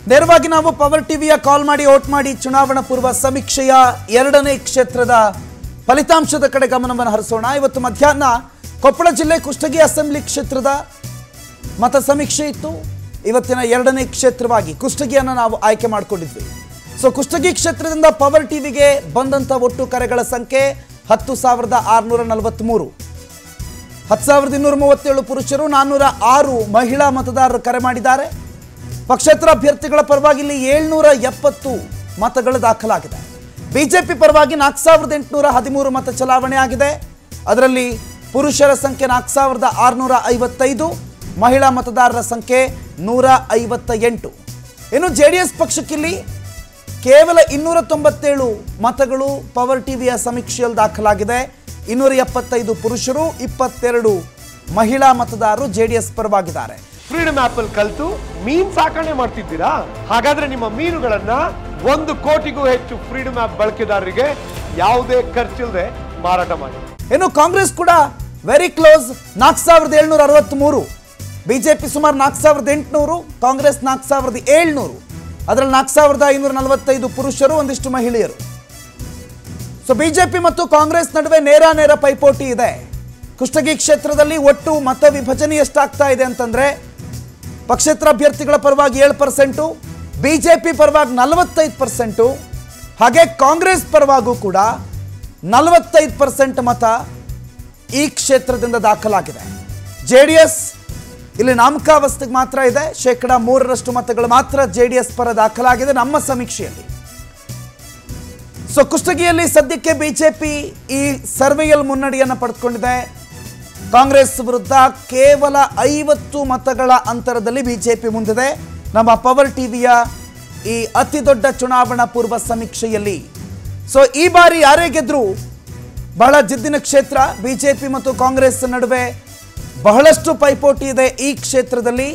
ನೇರವಾಗಿ ನಾವು ಪವರ್ ಟಿವಿಯ ಕಾಲ್ ಮಾಡಿ ಓಟ್ ಮಾಡಿ ಚುನಾವಣಾ ಪೂರ್ವ ಸಮೀಕ್ಷೆಯ ಎರಡನೇ ಕ್ಷೇತ್ರದ ಫಲಿತಾಂಶದ ಕಡೆ ಗಮನವನ್ನು ಹರಿಸೋಣ ಇವತ್ತು ಮಧ್ಯಾಹ್ನ ಕೊಪ್ಪಳ ಜಿಲ್ಲೆ ಕುಷ್ಟಗಿ ಅಸೆಂಬ್ಲಿ ಕ್ಷೇತ್ರದ ಮತ ಸಮೀಕ್ಷೆ ಇತ್ತು ಇವತ್ತಿನ ಎರಡನೇ ಕ್ಷೇತ್ರವಾಗಿ ಕುಷ್ಟಗಿಯನ್ನು ನಾವು ಆಯ್ಕೆ ಮಾಡಿಕೊಂಡಿದ್ವಿ ಸೊ ಕುಷ್ಟಗಿ ಕ್ಷೇತ್ರದಿಂದ ಪವರ್ ಟಿವಿಗೆ ಬಂದಂಥ ಒಟ್ಟು ಕರೆಗಳ ಸಂಖ್ಯೆ ಹತ್ತು ಸಾವಿರದ ಆರುನೂರ ನಲವತ್ತ್ಮೂರು ಹತ್ತು ಸಾವಿರದ ಇನ್ನೂರ ಮೂವತ್ತೇಳು ಪುರುಷರು ನಾನ್ನೂರ ಆರು ಮಹಿಳಾ ಮತದಾರರು ಕರೆ ಮಾಡಿದ್ದಾರೆ ಪಕ್ಷೇತರ ಅಭ್ಯರ್ಥಿಗಳ ಪರವಾಗಿ ಇಲ್ಲಿ ಏಳ್ನೂರ ಎಪ್ಪತ್ತು ಮತಗಳು ದಾಖಲಾಗಿದೆ ಬಿಜೆಪಿ ಪರವಾಗಿ ನಾಲ್ಕು ಸಾವಿರದ ಎಂಟುನೂರ ಹದಿಮೂರು ಮತ ಚಲಾವಣೆ ಆಗಿದೆ ಅದರಲ್ಲಿ ಪುರುಷರ ಸಂಖ್ಯೆ ನಾಲ್ಕು ಸಾವಿರದ ಆರುನೂರ ಐವತ್ತೈದು ಮಹಿಳಾ ಮತದಾರರ ಸಂಖ್ಯೆ ನೂರ ಐವತ್ತ ಎಂಟು ಇನ್ನು ಜೆ ಡಿ ಎಸ್ ಪಕ್ಷಕ್ಕಿಲ್ಲಿ ಕೇವಲ ಇನ್ನೂರ ತೊಂಬತ್ತೇಳು ಮತಗಳು ಪವರ್ ಟಿವಿಯ ಸಮೀಕ್ಷೆಯಲ್ಲಿ ದಾಖಲಾಗಿದೆ ಇನ್ನೂರ ಎಪ್ಪತ್ತೈದು ಪುರುಷರು ಇಪ್ಪತ್ತೆರಡು ಮಹಿಳಾ ಮತದಾರರು ಜೆ ಡಿ ಎಸ್ ಪರವಾಗಿದ್ದಾರೆ ಫ್ರೀಡಮ್ ಆಪ್ ಅಲ್ಲಿ ಕಲ್ತು ಮೀನ್ ಸಾಕಣೆ ಮಾಡ್ತಿದ್ದೀರಾ ಹಾಗಾದ್ರೆ ನಿಮ್ಮ ಮೀನುಗಳನ್ನ ಒಂದು ಕೋಟಿಗೂ ಹೆಚ್ಚು ಫ್ರೀಡಮ್ ಆಪ್ ಬಳಕೆದಾರರಿಗೆ ಯಾವುದೇ ಖರ್ಚಿಲ್ಲದೆ ಮಾರಾಟ ಮಾಡಿ ಇನ್ನು ಕಾಂಗ್ರೆಸ್ ಕೂಡ ವೆರಿ ಕ್ಲೋಸ್ ನಾಲ್ಕು ಸಾವಿರದ ಏಳ್ನೂರ ಅರವತ್ತ್ಮೂರು ಬಿಜೆಪಿ ಸುಮಾರು ನಾಲ್ಕು ಸಾವಿರದ ಎಂಟುನೂರು ಕಾಂಗ್ರೆಸ್ ನಾಲ್ಕು ಸಾವಿರದ ಏಳ್ನೂರು ಅದರಲ್ಲಿ ನಾಲ್ಕು ಸಾವಿರದ ಐನೂರ ನಲವತ್ತೈದು ಪುರುಷರು ಒಂದಿಷ್ಟು ಮಹಿಳೆಯರು ಸೊ ಬಿಜೆಪಿ ಮತ್ತು ಕಾಂಗ್ರೆಸ್ ನಡುವೆ ನೇರ ನೇರ ಪೈಪೋಟಿ ಇದೆ ಕುಷ್ಟಗಿ ಕ್ಷೇತ್ರದಲ್ಲಿ ಒಟ್ಟು ಮತ ವಿಭಜನೆ ಎಷ್ಟಾಗ್ತಾ ಇದೆ ಅಂತಂದ್ರೆ ಪಕ್ಷೇತರ ಅಭ್ಯರ್ಥಿಗಳ ಪರವಾಗಿ ಏಳು ಪರ್ಸೆಂಟು ಬಿಜೆಪಿ ಪರವಾಗಿ ನಲವತ್ತೈದು ಪರ್ಸೆಂಟು ಹಾಗೆ ಕಾಂಗ್ರೆಸ್ ಪರವಾಗೂ ಕೂಡ ನಲವತ್ತೈದು ಪರ್ಸೆಂಟ್ ಮತ ಈ ಕ್ಷೇತ್ರದಿಂದ ದಾಖಲಾಗಿದೆ ಜೆ ಡಿ ಎಸ್ ಇಲ್ಲಿ ನಾಮಕಾವಸ್ಥೆಗೆ ಮಾತ್ರ ಇದೆ ಶೇಕಡ ಮೂರರಷ್ಟು ಮತಗಳು ಮಾತ್ರ ಜೆ ಡಿ ಎಸ್ ಪರ ದಾಖಲಾಗಿದೆ ನಮ್ಮ ಸಮೀಕ್ಷೆಯಲ್ಲಿ ಸೊ ಕುಷ್ಟಗಿಯಲ್ಲಿ ಸದ್ಯಕ್ಕೆ ಬಿಜೆಪಿ ಈ ಸರ್ವೆಯಲ್ಲಿ ಮುನ್ನಡೆಯನ್ನು ಪಡೆದುಕೊಂಡಿದೆ ಕಾಂಗ್ರೆಸ್ ವಿರುದ್ಧ ಕೇವಲ ಐವತ್ತು ಮತಗಳ ಅಂತರದಲ್ಲಿ ಬಿಜೆಪಿ ಮುಂದಿದೆ ನಮ್ಮ ಪವರ್ ಟಿವಿಯ ಈ ಅತಿ ದೊಡ್ಡ ಚುನಾವಣಾ ಪೂರ್ವ ಸಮೀಕ್ಷೆಯಲ್ಲಿ ಸೊ ಈ ಬಾರಿ ಯಾರೇ ಗೆದ್ರು ಬಹಳ ಜಿದ್ದಿನ ಕ್ಷೇತ್ರ ಬಿಜೆಪಿ ಮತ್ತು ಕಾಂಗ್ರೆಸ್ ನಡುವೆ ಬಹಳಷ್ಟು ಪೈಪೋಟಿ ಇದೆ ಈ ಕ್ಷೇತ್ರದಲ್ಲಿ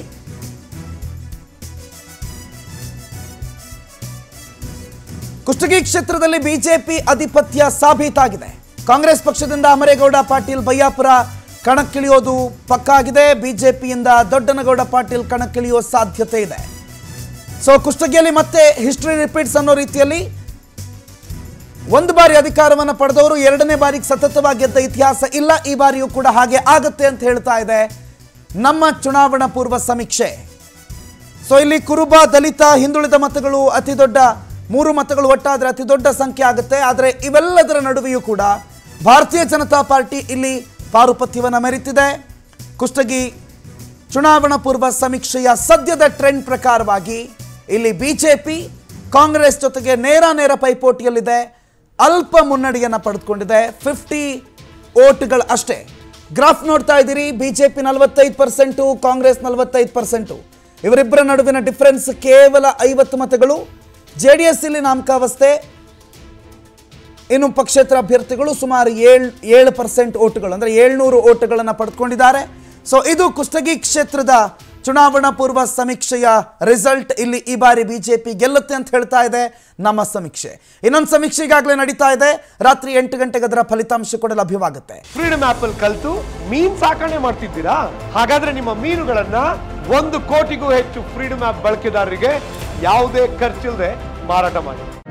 ಕುಷ್ಟಗಿ ಕ್ಷೇತ್ರದಲ್ಲಿ ಬಿಜೆಪಿ ಅಧಿಪತ್ಯ ಸಾಬೀತಾಗಿದೆ ಕಾಂಗ್ರೆಸ್ ಪಕ್ಷದಿಂದ ಅಮರೇಗೌಡ ಪಾಟೀಲ್ ಬಯ್ಯಾಪುರ ಕಣಕ್ಕಿಳಿಯೋದು ಪಕ್ಕಾಗಿದೆ ಬಿಜೆಪಿಯಿಂದ ದೊಡ್ಡನಗೌಡ ಪಾಟೀಲ್ ಕಣಕ್ಕಿಳಿಯುವ ಸಾಧ್ಯತೆ ಇದೆ ಸೊ ಕುಷ್ಟಗಿಯಲ್ಲಿ ಮತ್ತೆ ಹಿಸ್ಟ್ರಿ ರಿಪೀಟ್ಸ್ ಅನ್ನೋ ರೀತಿಯಲ್ಲಿ ಒಂದು ಬಾರಿ ಅಧಿಕಾರವನ್ನು ಪಡೆದವರು ಎರಡನೇ ಬಾರಿಗೆ ಸತತವಾಗಿ ಗೆದ್ದ ಇತಿಹಾಸ ಇಲ್ಲ ಈ ಬಾರಿಯೂ ಕೂಡ ಹಾಗೆ ಆಗುತ್ತೆ ಅಂತ ಹೇಳ್ತಾ ಇದೆ ನಮ್ಮ ಚುನಾವಣಾ ಪೂರ್ವ ಸಮೀಕ್ಷೆ ಸೊ ಇಲ್ಲಿ ಕುರುಬ ದಲಿತ ಹಿಂದುಳಿದ ಮತಗಳು ಅತಿ ದೊಡ್ಡ ಮೂರು ಮತಗಳು ಒಟ್ಟಾದರೆ ಅತಿ ದೊಡ್ಡ ಸಂಖ್ಯೆ ಆಗುತ್ತೆ ಆದರೆ ಇವೆಲ್ಲದರ ನಡುವೆಯೂ ಕೂಡ ಭಾರತೀಯ ಜನತಾ ಪಾರ್ಟಿ ಇಲ್ಲಿ ಪಾರುಪತ್ಯವನ್ನು ಮೆರೆತಿದೆ ಕುಷ್ಟಗಿ ಚುನಾವಣಾ ಪೂರ್ವ ಸಮೀಕ್ಷೆಯ ಸದ್ಯದ ಟ್ರೆಂಡ್ ಪ್ರಕಾರವಾಗಿ ಇಲ್ಲಿ ಬಿಜೆಪಿ ಕಾಂಗ್ರೆಸ್ ಜೊತೆಗೆ ನೇರ ನೇರ ಪೈಪೋಟಿಯಲ್ಲಿದೆ ಅಲ್ಪ ಮುನ್ನಡೆಯನ್ನು ಪಡೆದುಕೊಂಡಿದೆ ಫಿಫ್ಟಿ ಓಟ್ಗಳು ಅಷ್ಟೇ ಗ್ರಾಫ್ ನೋಡ್ತಾ ಇದ್ದೀರಿ ಬಿಜೆಪಿ ನಲವತ್ತೈದು ಪರ್ಸೆಂಟು ಕಾಂಗ್ರೆಸ್ ನಲವತ್ತೈದು ಪರ್ಸೆಂಟು ಇವರಿಬ್ಬರ ನಡುವಿನ ಡಿಫರೆನ್ಸ್ ಕೇವಲ ಐವತ್ತು ಮತಗಳು ಜೆ ಡಿ ಎಸ್ ಇಲ್ಲಿ ನಾಮಕಾವಸ್ಥೆ ಇನ್ನು ಪಕ್ಷೇತರ ಅಭ್ಯರ್ಥಿಗಳು ಸುಮಾರು ಏಳ್ ಏಳು ಪರ್ಸೆಂಟ್ ಓಟುಗಳು ಅಂದರೆ ಏಳ್ನೂರು ಓಟುಗಳನ್ನು ಪಡೆದುಕೊಂಡಿದ್ದಾರೆ ಸೊ ಇದು ಕುಷ್ಟಗಿ ಕ್ಷೇತ್ರದ ಚುನಾವಣಾ ಪೂರ್ವ ಸಮೀಕ್ಷೆಯ ರಿಸಲ್ಟ್ ಇಲ್ಲಿ ಈ ಬಾರಿ ಬಿಜೆಪಿ ಗೆಲ್ಲುತ್ತೆ ಅಂತ ಹೇಳ್ತಾ ಇದೆ ನಮ್ಮ ಸಮೀಕ್ಷೆ ಇನ್ನೊಂದು ಸಮೀಕ್ಷೆ ಈಗಾಗಲೇ ನಡೀತಾ ಇದೆ ರಾತ್ರಿ ಎಂಟು ಗಂಟೆಗೆ ಅದರ ಫಲಿತಾಂಶ ಕೂಡ ಲಭ್ಯವಾಗುತ್ತೆ ಫ್ರೀಡಮ್ ಆಪ್ ಅಲ್ಲಿ ಕಲ್ತು ಮೀನ್ ಸಾಕಣೆ ಮಾಡ್ತಿದ್ದೀರಾ ಹಾಗಾದ್ರೆ ನಿಮ್ಮ ಮೀನುಗಳನ್ನ ಒಂದು ಕೋಟಿಗೂ ಹೆಚ್ಚು ಫ್ರೀಡಮ್ ಆಪ್ ಬಳಕೆದಾರರಿಗೆ ಯಾವುದೇ ಖರ್ಚಿಲ್ಲದೆ ಮಾರಾಟ ಮಾಡಿ